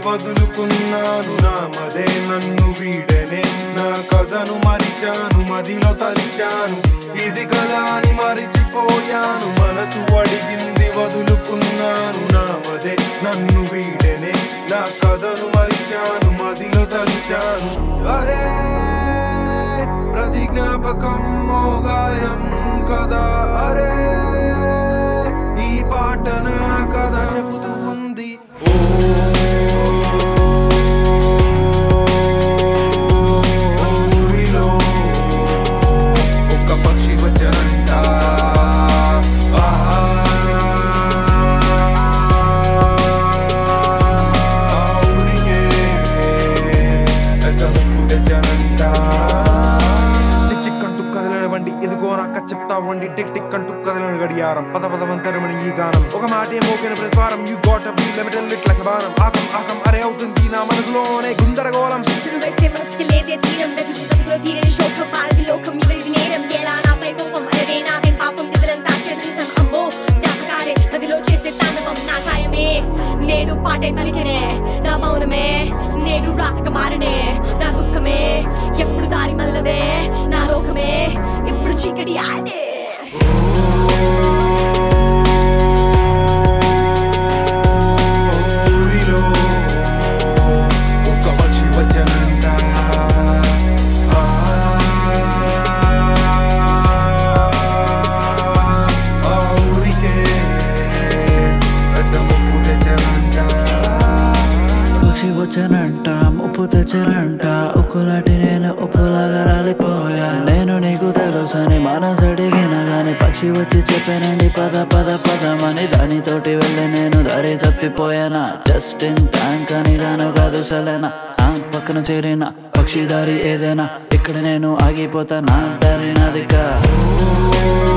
వదులుకున్నాను నా మదే నన్ను వీడనే నా కథను మరిచాను మదిలో తలిచాను ఇది కదా అని మరిచిపోయాను మనసు అడిగింది వదులుకున్నాను నా మదే నన్ను వీడనే నా కథను మరిచాను మదిలో తలిచాను అరే ప్రతి జ్ఞాపకం మోగాయం కదా అరే ఈ పాట నా కథ చెబుతూ ఉంది ఓ ఊరిలో ఒక పక్షి వచ్చనంట ఆ ఊరికే పెద్ద ముప్పు తెచ్చనంట చిక్ చిక్ అంటూ కదలన బండి ఇదిగో నాక చెప్తా వండి టిక్ టిక్ అంటూ కదలన గడియారం పద పద వంతరమని ఈ గానం ఒక మాటే మోకిన ప్రతివారం you got a feel limited lit like బాణం ఆకం ఆకం అరే అవుతుంది నా మనసులోనే గుందరగోళం నువ్వు వేసే మనసుకి లేదే తీరం నచ్చుకుంటూ తీరని శోకం పాలది లోకం ఎవరిది నేరం ఎలా నాపై కోపం అరే నాదేం పాపం కదలంతా చంద్రిసం అమ్మో జ్ఞాపకాలే నదిలో చేసే తాండవం నా కాయమే నేడు పాటే పలికనే నా మౌనమే నేడు రాతక మారనే నా దుఃఖమే ఎప్పుడు దారి మల్లదే నా లోకమే ఎప్పుడు చీకటి ఆడే ఊరిలో ఒక పక్షి వచ్చనంట ఆ, ఆ ఊరికే పెద్ద ముప్పు తెచ్చనంట పక్షి వచ్చానంట ఉప్పు తెచ్చానంట ఉక్కులాంటి నేను ఉప్పులాగా రాలిపోయా నేను నీకు తెలుసని మనసు అడిగిన గాని పక్షి వచ్చి చెప్పానండి పద పద పదమని దానితోటి వెళ్ళి నేను దారి తప్పిపోయానా జస్ట్ ఇన్ టైం కానీ రాను కాదు సలేనా ఆ పక్కన చేరిన పక్షి దారి ఏదైనా ఇక్కడ నేను ఆగిపోతా నా దారి నాదిగా ఓ